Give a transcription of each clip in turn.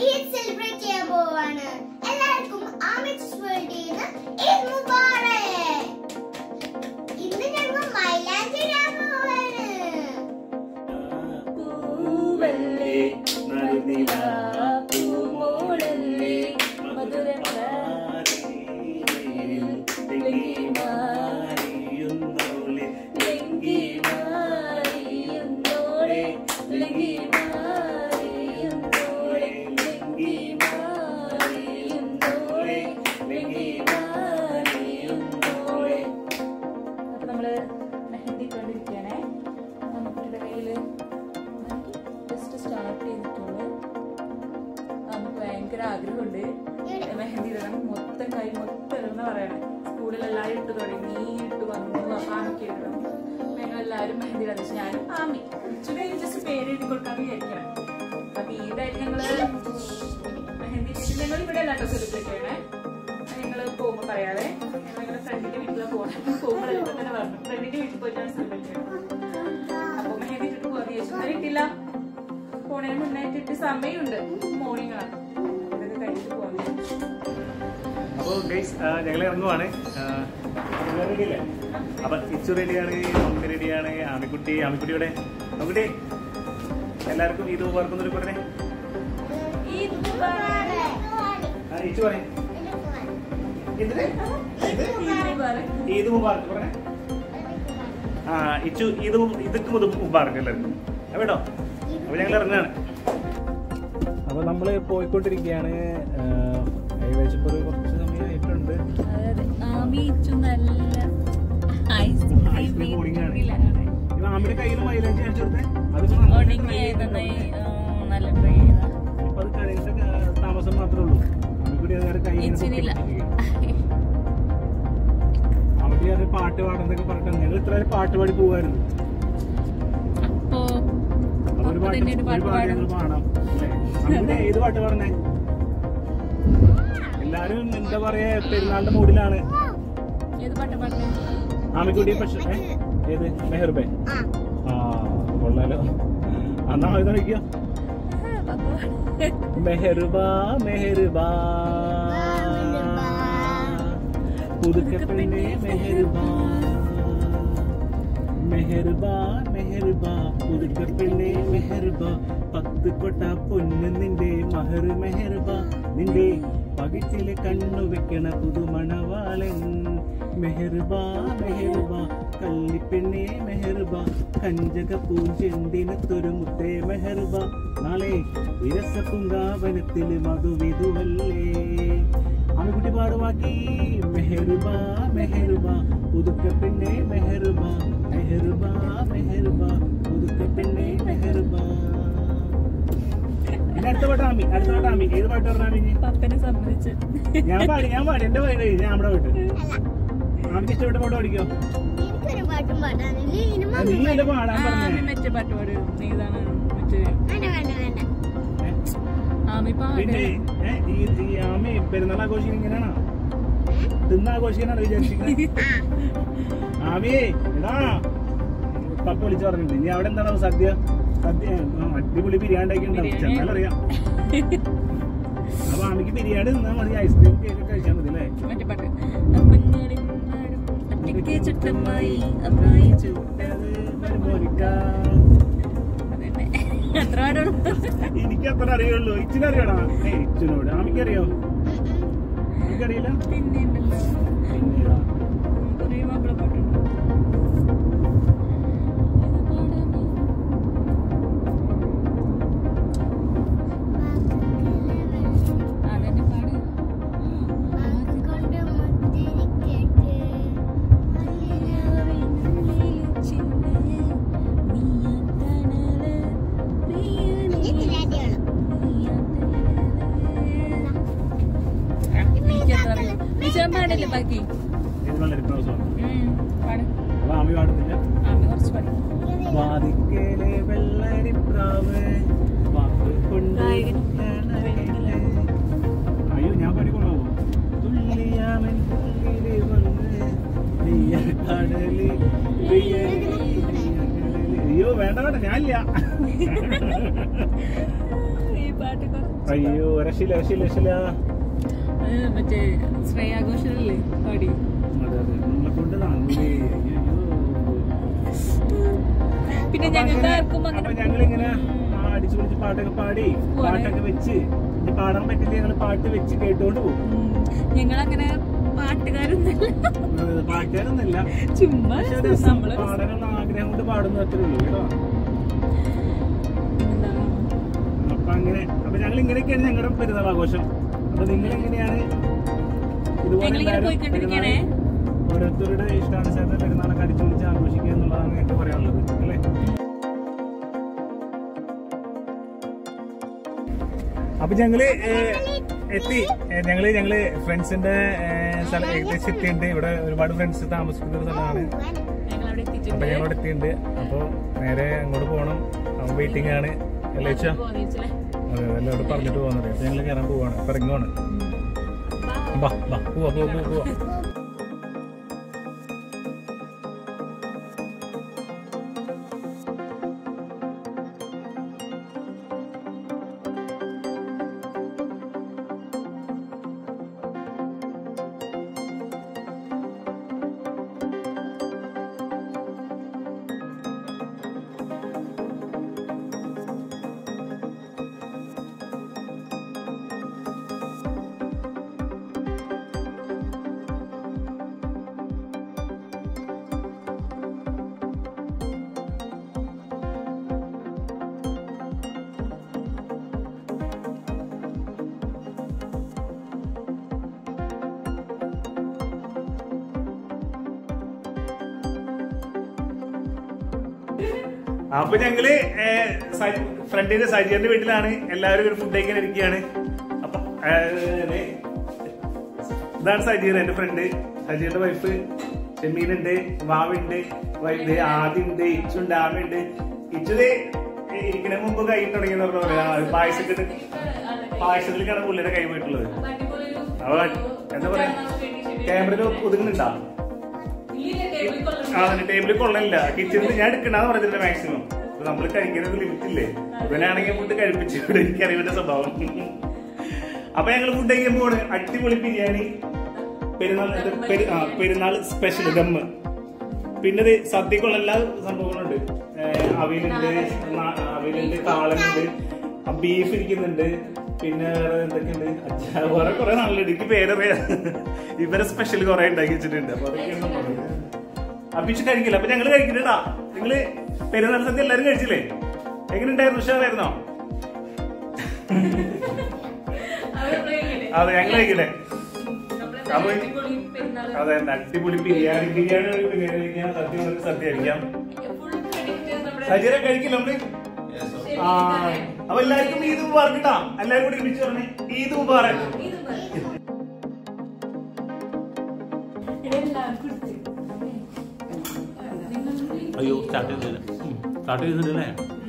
Eid celebrate ചെയ്യാൻ പോവാണ് എല്ലാവർക്കും ആമിക്സ് വേൾഡിന്ന് ഈദ് മുബാറക് ഇന്ന് ഞങ്ങൾ മൈലാഞ്ചി ഇടാൻ പോവാണ് പൂവല്ലേ നറുനിലാ പൂമോളല്ലേ മധുരമാരിയിൽ തെങ്ങിമാരിയുന്നോളെ തെങ്ങിമാരിയുന്നോളെ തെങ്ങിമാരിയുന്നോളെ തെങ്ങിമാരിയുന്നോളെ തെങ്ങിമാരിയുന്നോളെ അപ്പൊ നമ്മള് മെഹന്തി കണ്ടിരിക്കണേ നമുക്കിവിടെ കയ്യില് ജസ്റ്റ് സ്റ്റാർട്ട് ചെയ്തിട്ടുള്ളൂ നമുക്ക് ഭയങ്കര ആഗ്രഹമുണ്ട് മെഹന്തി ഇടണം മൊത്തം കൈ മൊത്തം ഇടുന്ന പറയണേ സ്കൂളിൽ എല്ലാവരും ഇട്ട് തുടങ്ങി ഇട്ട് വന്നു അപ്പൊ ആമിക്ക് ഇടണം ഞങ്ങൾ എല്ലാവരും മെഹന്തി ഇടാന്ന് വെച്ചാൽ ഞാനും ആമി ഇച്ചിരി ജസ്റ്റ് പേര് എഴുതി കൊടുക്കാന്ന് വിചാരിക്കണം അപ്പൊ ഈടായിട്ട് ഞങ്ങള് മെഹന്തി ഇട്ടിട്ട് ഞങ്ങൾ ഇവിടെ അല്ലാട്ടോ സെലിബ്രേറ്റ് ചെയ്യണേ ഞങ്ങള് പോകുമ്പോ പറയാതെ ഞങ്ങൾ ഞങ്ങളുടെ ഫ്രണ്ടിന്റെ വീട്ടിലാണ് പോകണം പോകുമ്പോൾ ഇപ്പൊ തന്നെ പറഞ്ഞു ഫ്രണ്ടിന്റെ വീട്ടിൽ പോയിട്ടാണ് സെലിബ്രേറ്റ് ചെയ്യണം അപ്പൊ മെഹന്തി ഇട്ടിട്ട് പോകാൻ വിചാരിച്ചു ഇന്നലെ ഇട്ടില്ല പോണേന് മുന്നായിട്ട് ഇട്ട് സമയമുണ്ട് മോർണിംഗ് ആണ് ഇതൊക്കെ കഴിഞ്ഞിട്ട് പോകാൻ വിചാരിച്ചു അപ്പോൾ ഗൈസ് ഞങ്ങൾ ഇറങ്ങുവാണ് റെഡിയല്ലേ അപ്പൊ ഇച്ചു റെഡിയാണ് മമ്മി റെഡിയാണ് ആമിക്കുട്ടി ആമിക്കുട്ടിയുടെ ആമിക്കുട്ടി എല്ലാവർക്കും ഇത് ഓർക്കുന്നൊരു പറഞ്ഞേ ഈദ് മുബാറക്. ആ, ഇച്ചു പറയും ഇതിന് ഇത് ഈദ് മുബാറക്. ഈദ് മുബാർക്ക് പറഞ്ഞേ ആ ഇച്ചു ഈദ് മു- ഇതൊക്കെ മുതൽ മുബാർക്ക് എല്ലാവർക്കും കേട്ടോ അപ്പൊ ഞങ്ങൾ ഇറങ്ങാണ് അപ്പൊ നമ്മള് പോയിക്കൊണ്ടിരിക്കുകയാണ് ഏകദേശം ഇപ്പൊ ഒരു കുറച്ച് സമയമായിട്ടുണ്ട് അതെ, ആമി ഇച്ചു നല്ല ice Ice cream cream pudding ആണ്. വീട്ടിലാണ്. ഇത് ആമിയുടെ കയ്യിൽ മൈലേജ് കാണിച്ചു കൊടുത്തേ അതിപ്പോ നല്ല ഉണങ്ങിയത് നന്നായി, ആ, നല്ല ഫ്രൈ ചെയ്ത. ഇപ്പൊ അത് കഴിയുന്ന താമസം മാത്രമേ ഉള്ളൂ ആമിക്കുട്ടി അത് കൈ ഇങ്ങനെ ഇച്ചിനില്ല. പൊക്കിപ്പിടിച്ചിരിക്കുകയാണ്. ആമിക്കുട്ടി അത് പാട്ട് പാടുന്നൊക്കെ പറഞ്ഞിട്ട് ഞങ്ങൾ ഇത്ര നേരം പാട്ട് പാടി പോവായിരുന്നു അപ്പോ അപ്പൊ ഒരു അപ്പൊ പാട്ട് തന്നെ ഒരു ഒരു പാട്ട് പാട്ട് ഞങ്ങൾ പാടാം. പാടാം അല്ലേ? ആമിക്കുട്ടി ഏത് പാട്ട് പാടണേ എല്ലാരും എന്താ പറയാ പെരുന്നാളിന്റെ മൂഡിലാണ് ഏത് പാട്ട് പാടണേ? ആമിക്കുട്ടി പക്ഷെ ഏ? ഏത് മെഹർബേ ആ കൊള്ളാലോ അന്നാ ഇത് നോക്കിയോ ആ, പാട്ട്. മെഹർബാ മെഹർബാ പുതുക്കപ്പെണ്ണെ മെഹർബാ മെഹർബാ മെഹർബാ പുതുക്കപ്പെണ്ണെ മെഹർബാ പത്ത് കൊട്ട പൊന്ന് നിന്റെ മഹർ മെഹർബാ നിന്റെ പകിട്ടില് കണ്ണു വെക്കണ പുതുമണവാളൻ മെഹർബാ മെഹർബാ കള്ളിപ്പെണ്ണെ മെഹർബാ കഞ്ചക പൂഞ്ചെണ്ടിനത്തൊരു മുത്തേ മെഹർബാ നാളെ വിരസ പൂങ്കാവനത്തില് മധുവിധുവല്ലേ ആമിക്കുട്ടി പാടുവാക്കി മെഹർബാ മെഹർബാ പുതുക്ക പെണ്ണെ മെഹർബാ മെഹർബാ മെഹർബാ പുതുക്ക പെണ്ണെ മെഹർബാ ഇനി അടുത്ത പാട്ട് ആമി അടുത്ത പാട്ട് ആമി ഏത് പാട്ട് പറഞ്ഞ ആമി ഇനി? പപ്പനെ സമ്മതിച്ച് ഞാൻ പാടി ഞാൻ പാടി എന്റെ പാടി ഞാൻ നമ്മുടെ പാട്ട് ആമിക്ക് ഇഷ്ടപ്പെട്ട പാട്ട് പാടിക്കോ എനിക്കൊരു പാട്ടും പാടാനില്ല ഇനി ആ, നീ അല്ലേ പാടാൻ ആമി പറഞ്ഞേ മറ്റേ പാട്ട് പാടും നീ ഇതാണ് മറ്റേ വേണ്ട വേണ്ട വേണ്ട ഏ? ആമി പാട് പിന്നെ ഏ, ഈ ഈ ആമി പെരുന്നാൾ ആഘോഷിക്കുന്ന ഇങ്ങനെയാണോ തിന്ന് ആഘോഷിക്കാനാണ് വിചാരിച്ചിരിക്കുന്നത് ആമിയേ എടാ പപ്പ വിളിച്ചു പറഞ്ഞിട്ടുണ്ട് ഇനി അവിടെ എന്താണ് സദ്യ സദ്യ ആ, അടിപൊളി ബിരിയാണി ഉണ്ടാക്കിയിട്ടുണ്ടാവും ബിരിയാണി. ചെന്നാലറിയാം അപ്പൊ ആമിക്ക് ബിരിയാണി തിന്നാൽ മതി ഐസ്ക്രീം കേക്ക് കഴിച്ചാൽ മതി അല്ലേ മറ്റേ പാട്ട് അപ്പങ്ങളിൽ നാടും ഒറ്റയ്ക്ക് ചുറ്റമായി അമ്മായി ചുട്ടത് അതന്നെ എത്ര പാടുള്ളൂ എനിക്ക് അത്ര അറിയുള്ളൂ ഇച്ചിരി അറിയടാ ഏ ഇച്ചിനോട് ആമിക്കറിയോ എനിക്കറിയില്ല പിന്നെ ഉണ്ടല്ലോ പിന്നെടാ കുറേ മാപ്പിള പാട്ടുണ്ട് ഇത് പാടാമോ? അതന്നെ പാട് കൊണ്ട് മുത്തിരിക്കട്ടെ പാടില്ല ബാക്കി ഇത് നല്ല രസമാണ് ഉം, പാട് അപ്പൊ ആമി പാടുന്നില്ല ആമി കുറച്ച് പാടി വാതിക്കലെ വെള്ളരിപ്രാവ് വാക്ക് കൊണ്ട് ഗായകൻ. കണക്കിലെ. അയ്യോ ഞാൻ പാടിക്കൊള്ളാവോ തുള്ളിയാമൻ തുള്ളില് വന്ന് നീയ കടല് പ്രിയനേ, പ്രിയ കടല്. അയ്യോ വേണ്ട വേണ്ട ഞാനില്ല ഈ പാട്ട് കുറച്ച് അയ്യോ രക്ഷയില്ല രക്ഷയില്ല രക്ഷയില്ല അത് മറ്റേ ശ്രേയാഘോഷല്ലേ പാടി അതെ അതെ നമ്മളെ കൊണ്ട് താങ്ങൂലേ അയ്യോ പിന്നെ ഞങ്ങൾക്ക് ആർക്കും അങ്ങനെ അപ്പൊ ഞങ്ങളിങ്ങനെ ആ അടിച്ചു പൊളിച്ച് പാട്ടൊക്കെ പാടി പാട്ടൊക്കെ വെച്ച് ഇനി പാടാൻ പറ്റില്ല ഞങ്ങൾ പാട്ട് വെച്ച് കേട്ടോണ്ട് പോകും ഞങ്ങളങ്ങനെ പാട്ടുകാരൊന്നല്ല അത് പാട്ടുകാരൊന്നുമില്ല ചുമ്മാ പക്ഷെ ഒരു രസം. നമ്മള് പാടാനുള്ള ആഗ്രഹം കൊണ്ട് പാടുന്നു അത്രേ ഉള്ളൂ കേട്ടോ എന്താ അപ്പൊ അങ്ങനെ അപ്പൊ ഞങ്ങൾ ഇങ്ങനെയൊക്കെയാണ് ഞങ്ങളുടെ പെരുന്നാൾ ആഘോഷം അപ്പൊ നിങ്ങൾ എങ്ങനെയാണ് ഇതുപോലെ ഞങ്ങളിങ്ങനെ എല്ലാവരും പോയിക്കൊണ്ടിരിക്കുകയാണേ. പെരുന്നാൾ ഓരോരുത്തരുടെ ഇഷ്ടാനുസരണം പെരുന്നാളൊക്കെ അടിച്ചു പൊളിച്ച് ആഘോഷിക്കുക എന്നുള്ളതാണ് ഞങ്ങൾക്ക് പറയാനുള്ളത് അല്ലേ അപ്പൊ ഞങ്ങള് ഏഹ്, എത്തി ഏഹ്, ഞങ്ങള് ഞങ്ങള് ഫ്രണ്ട്സിന്റെ ഏഹ്, സ്ഥലം ഏകദേശം എത്തിയിട്ടുണ്ട് ഇവിടെ ഒരുപാട് ഫ്രണ്ട്സ് താമസിക്കുന്ന ഒരു സ്ഥലമാണ് ഞങ്ങളവിടെ അപ്പൊ എത്തിയിട്ടുണ്ട് ഞങ്ങളവിടെ എത്തിയിട്ടുണ്ട് അപ്പൊ നേരെ അങ്ങോട്ട് പോകണം വെയിറ്റിംഗ് ആണ് അല്ലേ വെച്ചാ പോന്നേച്ചല്ലേ അതെ എല്ലാവരോട് പറഞ്ഞിട്ട് പോകുന്നത് അപ്പൊ ഞങ്ങൾ കയറാൻ പോവാണ് ഇപ്പൊ ഇറങ്ങുവാണ് ബാ ബാ പോവാ പോവാ പോവാ പോവാ അപ്പൊ ഞങ്ങള് ഫ്രണ്ടിന്റെ സജിയുടെ വീട്ടിലാണ് എല്ലാവരും ഒരു ഫുഡ് കഴിക്കാൻ ഇരിക്കുകയാണ് അപ്പൊ ഏ, ദേ, ഇതാണ് സജീർ എന്റെ ഫ്രണ്ട് സജീറിന്റെ വൈഫ് ഷെമീനുണ്ട് വാവുണ്ട് വൈഫ് ആദ്യണ്ട് ഇച്ചുണ്ട് ആമയുണ്ട് ഇച്ചത് ഇരിക്കണ മുമ്പ് കൈ തുടങ്ങിയെന്ന് പറഞ്ഞ പറയാ പായസം കിട്ടും പായസത്തിലേക്കാണ് പുള്ളിയുടെ കൈ പോയിട്ടുള്ളത് അപ്പൊ എന്താ പറയാ ക്യാമറയിൽ ഒതുങ്ങുന്നുണ്ടാ ആ ടേബിളിൽ കൊള്ളില്ല കിച്ചണിൽ ഞാൻ എടുക്കണ്ടെന്ന് പറഞ്ഞില്ല മാക്സിമം അപ്പൊ നമ്മൾ കഴിക്കുന്നത് ലിമിറ്റ് ഇല്ലേ ഇവനാണെങ്കിൽ ഫുഡ് കഴിപ്പിച്ചു ഇവിടെ എനിക്കറിയാം ഇവന്റെ സ്വഭാവം അപ്പൊ ഞങ്ങൾ ഫുഡ് കഴിക്കാൻ പോണ് അടിപൊളി ബിരിയാണി പെരുന്നാൾ ഇത് പെരു- ആ, പെരുന്നാൾ സ്പെഷ്യൽ ദമ്മ് പിന്നെ ഇത് സദ്യക്കുള്ള എല്ലാ സംഭവങ്ങളുണ്ട് ഏഹ് അവിയലുണ്ട് നാ- അവിയലുണ്ട് താളനുണ്ട് ബീഫ് ഇരിക്കുന്നുണ്ട് പിന്നെ വേറെ എന്തൊക്കെയുണ്ട് അച്ചാർ വേറെ കുറെ നാളുണ്ട് എനിക്ക് പേരറിയാം ഇവരെ സ്പെഷ്യൽ കുറെ ഉണ്ടാക്കി വെച്ചിട്ടുണ്ട് അപ്പൊ അതൊക്കെയാണ് അഭിച്ച് കഴിക്കില്ല അപ്പൊ ഞങ്ങള് കഴിക്കണ്ടാ നിങ്ങള് പെരുന്നാൾ സദ്യ എല്ലാരും കഴിച്ചില്ലേ എങ്ങനെ ഉണ്ടായിരുന്നു ഉഷാറായിരുന്നോ അതെ ഞങ്ങൾ കഴിക്കട്ടെ അപ്പൊ അതെ അടിപൊളി ബിരിയാണി ബിരിയാണി ഒരു ബിരിയാണി കഴിക്കാം സദ്യ ഒരു സദ്യ കഴിക്കാം സജീര കഴിക്കില്ല നമ്മള് ആ അപ്പൊ എല്ലാവർക്കും ഈദ് മുബാറക് കേട്ടാ എല്ലാരും കൂടി ഒരുമിച്ച് പറഞ്ഞേ ഈദ് മുബാറക് അയ്യോ സ്റ്റാർട്ട് ചെയ്തില്ല സ്റ്റാർട്ട് ചെയ്തിട്ടില്ലേ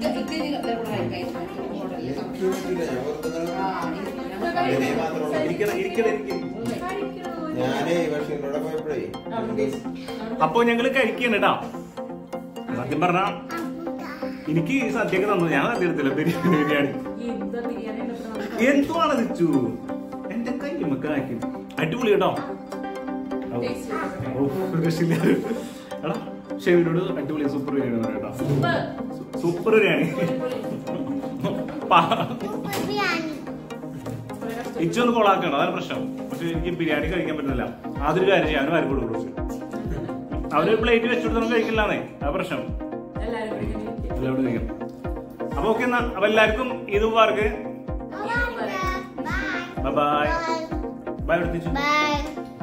ഇരിക്കണം ഇരിക്കണം ഇരിക്കണം ഞാനേ പക്ഷെ ഇവിടെ പോയപ്പോഴേ അപ്പൊ ഞങ്ങള് കഴിക്കണം കേട്ടാ സത്യം പറഞ്ഞ എനിക്ക് സദ്യയൊക്കെ തന്നു ഞാൻ സദ്യ എടുത്തില്ല ബിരിയാണി ബിരിയാണി എന്തുവാണ് നിച്ചു എന്റെ കൈ നമുക്ക് ആക്കി അടിപൊളി കേട്ടോ ഓ, ഓ, രക്ഷയില്ല. എടാ ഷെവിനോട് അടിപൊളി സൂപ്പർ ബിരിയാണി എന്ന് പറയട്ടോ സൂപ്പർ ബിരിയാണി പാ- ബിരിയാണി ഇച്ചു ഒന്ന് കൊളാക്കണം അതാണ് പ്രശ്നം പക്ഷെ എനിക്ക് ബിരിയാണി കഴിക്കാൻ പറ്റുന്നില്ല അതൊരു കാര്യം ചെയ്യാൻ അവന് വരും കൊടുക്കും അവര് പ്ലേറ്റ് വെച്ചുകൊടുത്ത് നമുക്ക് കഴിക്കില്ലാന്നേ ആ പ്രശ്നം എല്ലാവരും കഴിക്കണം അപ്പൊ ഓക്കെ എന്നാ അപ്പൊ എല്ലാവർക്കും ഇത് park bye bye bye bye എടുത്തിച്ചു ബൈ